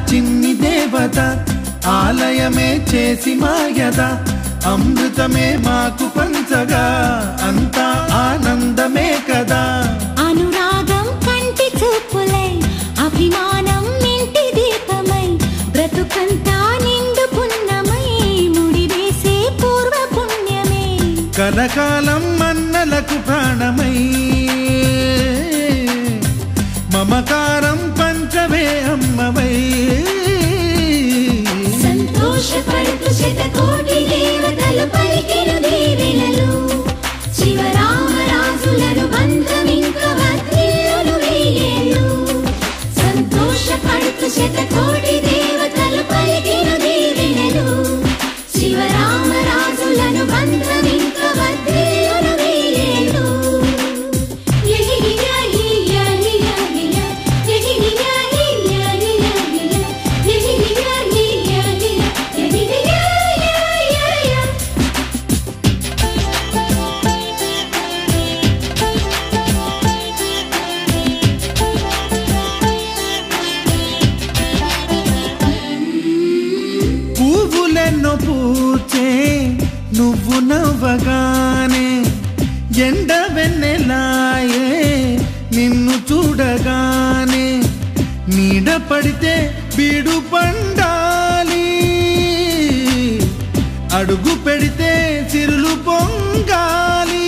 చిన్ని దేవత ఆలయమే చేసి మాయద అమృతమే మాకు పంచగా అంతా ఆనందమే కదా అనురాగం కంటి చూపులై అభిమానం ఇంటి దీపమై బ్రతుకంతా నిండు పున్నమై ముడివేసే పూర్వ పుణ్యమే కలకాలం మన్నలకు ప్రాణమై మమకారం పంచవే అమ్మవై సంతోషపడుతు శతకోటి దేవతలు పలికిన దీవెనలు శివరామరాజులను బంధమింక వర్ధిల్లును వెయ్యేళ్ళు సంతోషపడుతు శతకోటి దేవతలు పలికిన దీవెనలు శివరామరాజులను బంధమింక వర్ధిల్లును వెయ్యేళ్ళు యహియా హియా హియా హియా యహియా హియా హియా హియా యహియా హియా హియా యహియా యా యా యా పువ్వులెన్నో పూచే నువ్వు నవ్వగానే ఎండ వెన్నెలాయే నిన్ను చూడగానే నీడ పడితే బీడు పండాలి అడుగు పెడితే సిరులు పొంగాలి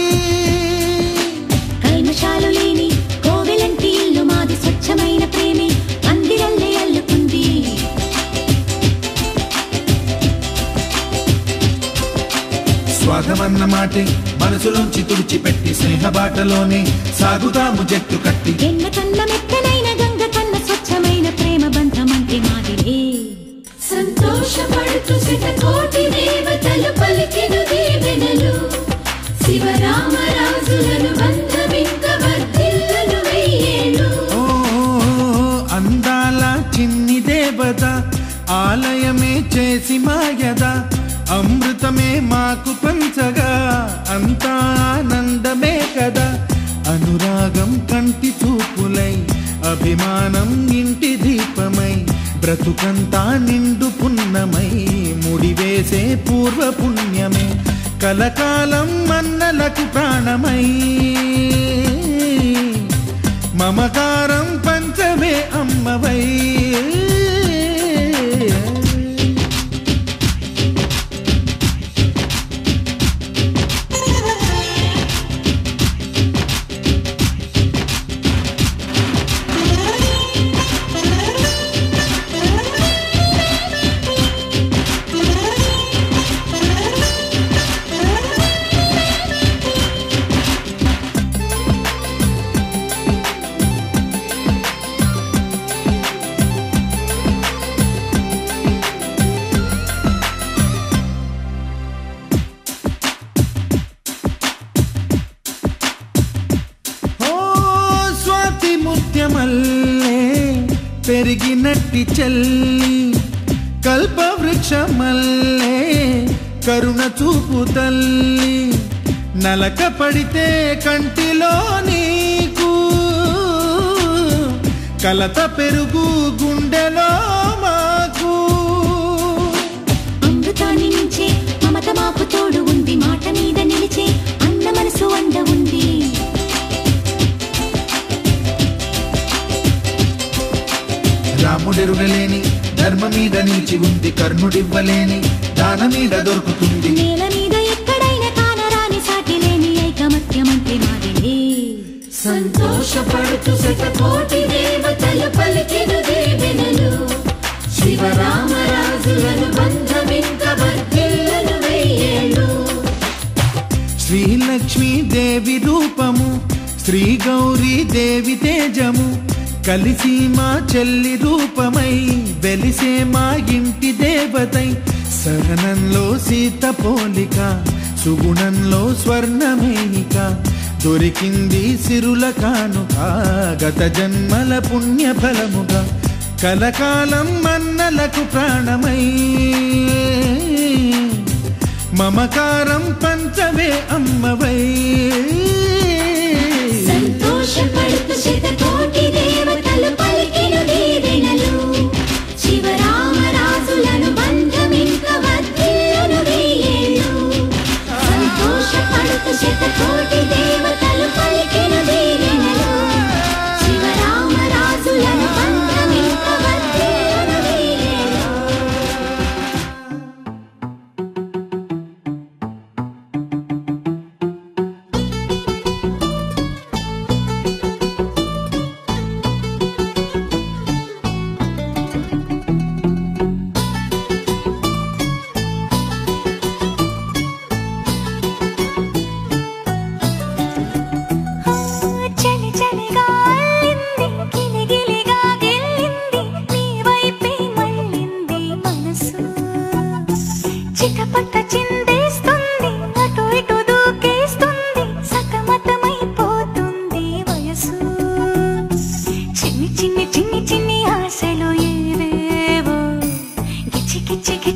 కల్మషాలు లేని కోవెలంటి ఇల్లు మాది స్వచ్ఛమైన ప్రేమే అందిరల్లే అల్లుకుంది స్వాగమన్న మాటే మనసులోంచి తుడిచిపెట్టి స్నేహబాటలోనే సాగుతాము జట్టు కట్టి ఎన్న కన్న మెత్తనైన గంగ కన్న స్వచ్ఛమైన ప్రేమ బంధమంటే మాదిరే సంతోషపడుతూ శతకోటి దేవతలు పలికిన దీవెనలు శివరామరాజులను బంధమింక వర్ధిల్లును వెయ్యేళ్ళు ఓ అందాల చిన్ని దేవత ఆలయమే చేసి మాయద అమృతమే మాకు పంచగా అంతా ఆనందమే కదా అనురాగం కంటి చూపులై అభిమానం ఇంటి దీపమై బ్రతుకంతా నిండు పున్నమై ముడివేసే పూర్వ పుణ్యమే కలకాలం మన్నలకు ప్రాణమై మమకారం పంచమే అమ్మవై ఓ స్వాతి ముత్యమల్లే పెరిగినట్టి చెల్లి కల్పవృక్షమల్లే కరుణ చూపు తల్లి నలక పడితే కంటిలో నీకు కలత పెరుగు గుండెలో మాకు అమృతాన్ని మించే మమత మాకు తోడు ఉంది మాట మీద నిలిచే అన్న మనసు అండ ఉంది రాముడెరుగలేని ధర్మ మీద నిలిచి ఉంది కర్ణుడివ్వలేని దాన మీద దొరుకుతుంది నేల మీద ఎక్కడైనా కానరాని సాటి లేని ఐకమత్యమంటే మాదిలే సంతోషపడుతూ శతకోటి దేవతలు పలికిన దీవెనలు శివరామరాజులను బంధమింక వర్ధిల్లును వెయ్యేళ్ళు శ్రీలక్ష్మీ దేవి రూపము శ్రీ గౌరీ దేవి తేజము కలిసి మా చెల్లి రూపమై వెలిసే మా ఇంటి దేవతై సహనంలో సీత పోలిక సుగుణంలో స్వర్ణమేనిక దొరికింది సిరుల కానుక గత జన్మల పుణ్య ఫలముగా కలకాలం మన్నలకు ప్రాణమై మమకారం పంచవే అమ్మవై సంతోషపడుతూ శతకోటి దేవతలు పలికిన దీవెనలు శివరామ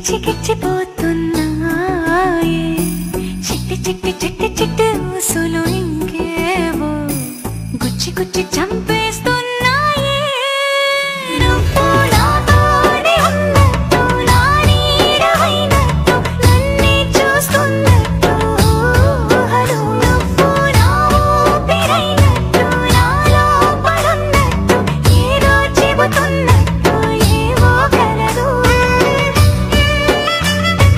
గిచ్చి గిచ్చిపోతున్నాయే చిట్టి చిట్టి చిట్టి చిట్టి ఊసులు ఇంకేవో గుచ్చి గుచ్చి చంపేస్తున్నాయే నువ్వు నాతోనే ఉన్నట్టు నా నీడవైనట్టు నన్నే చూస్తున్నట్టు ఊహలు నువ్వు నా ఊపిరైనట్టు నాలో పడున్నట్టు ఏదో చెబుతున్నట్టు ఏవో కలదు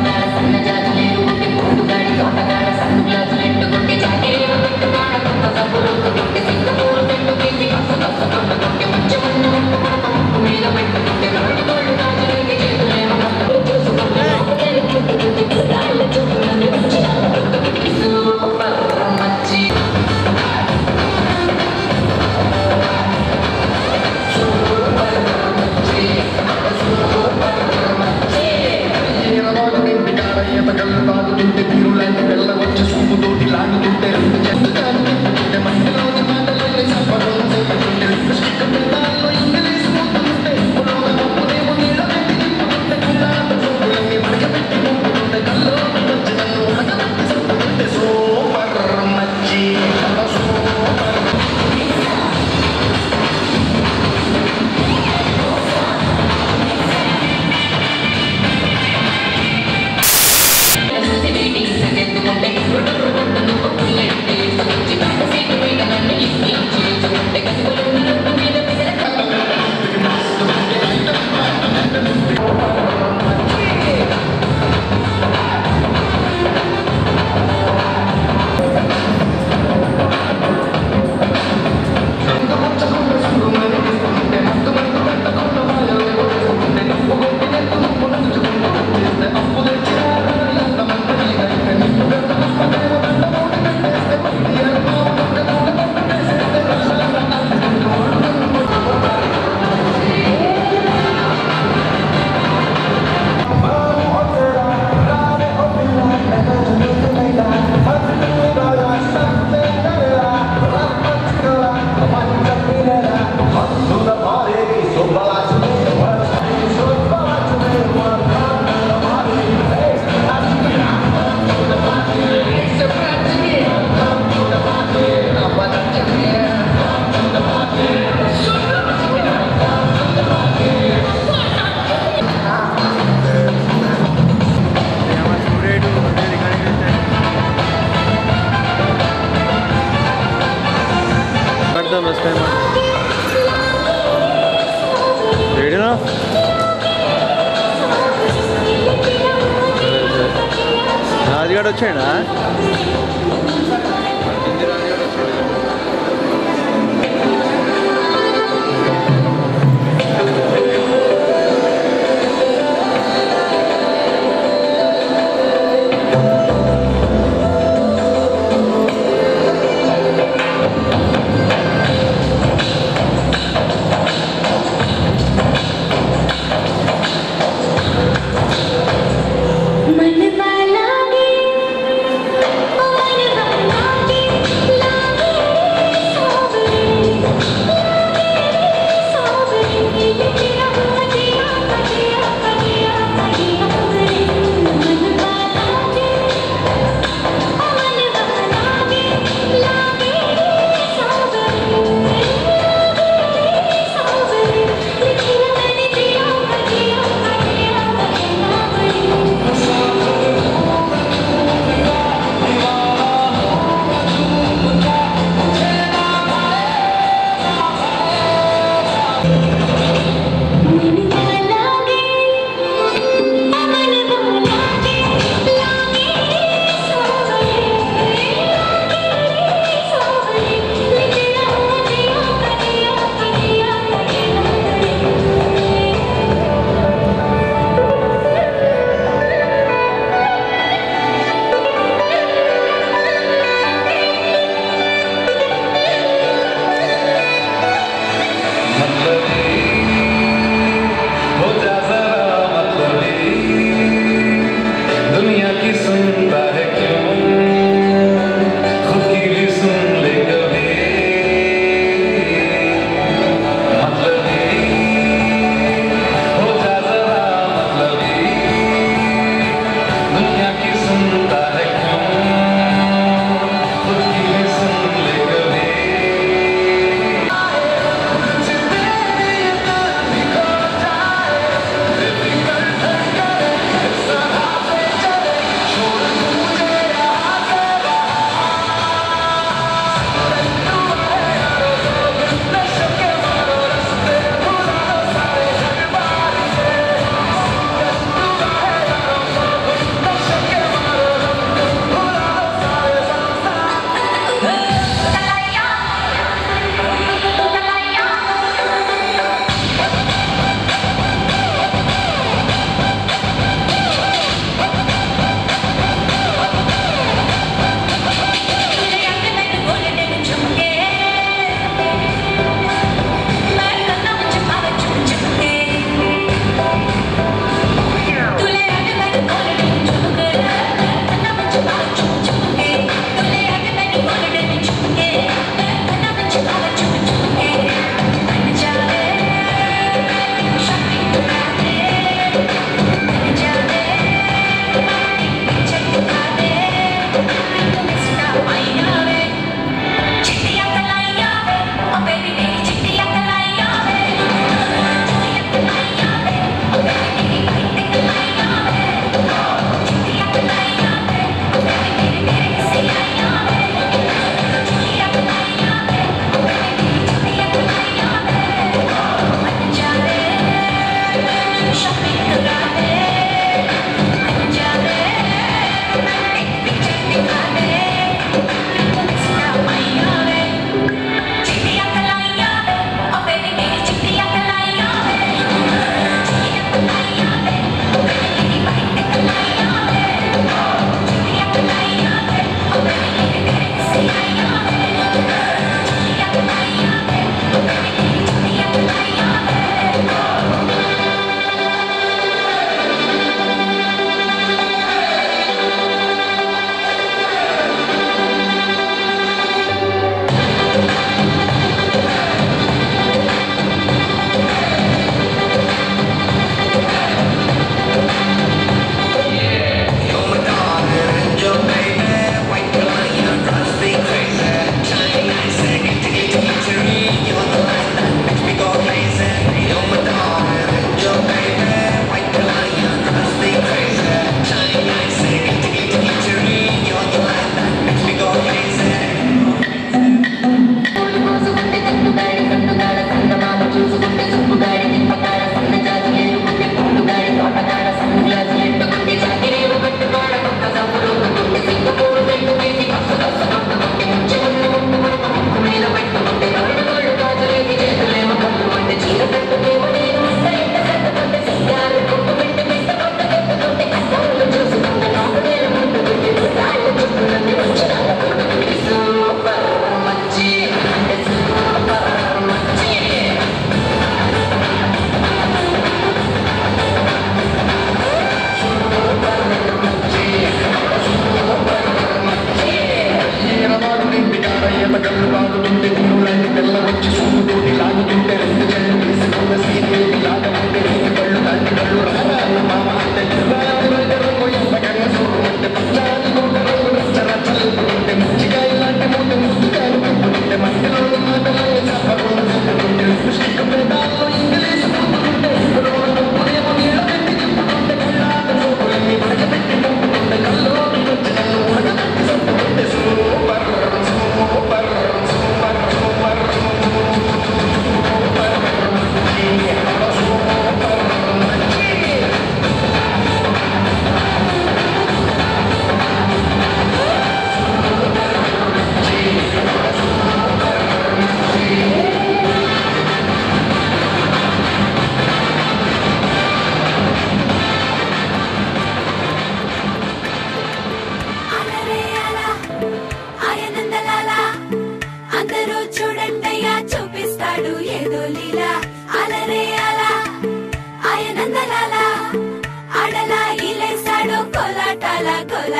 పడతాం బస్ టైం ఏడినా రాజుగాడు వచ్చాడా मनवा लागे मनवा लागे लागे सावरे सावरे तेरा बजिया बजिया बजिया बजिया रे मनवा लागे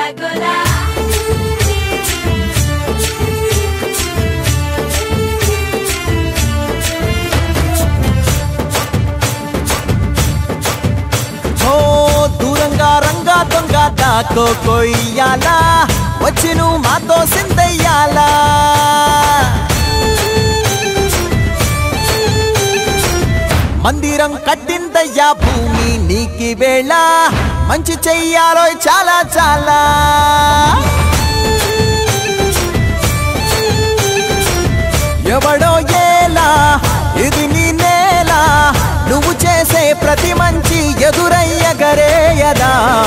గోలా గోలా ఓ దూరంగా రంగా దొంగ దాకో కొయ్యాలా వచ్చి నువ్వు మాతో సిందయ్యాలా మందిరం కట్టిందయ్యా భూమి నీకి వేళ మంచి చెయ్యాలో చాలా చాలా ఎవడో ఏలా ఇది నీ నేల నువ్వు చేసే ప్రతి మంచి ఎదురయ్య గరేయదా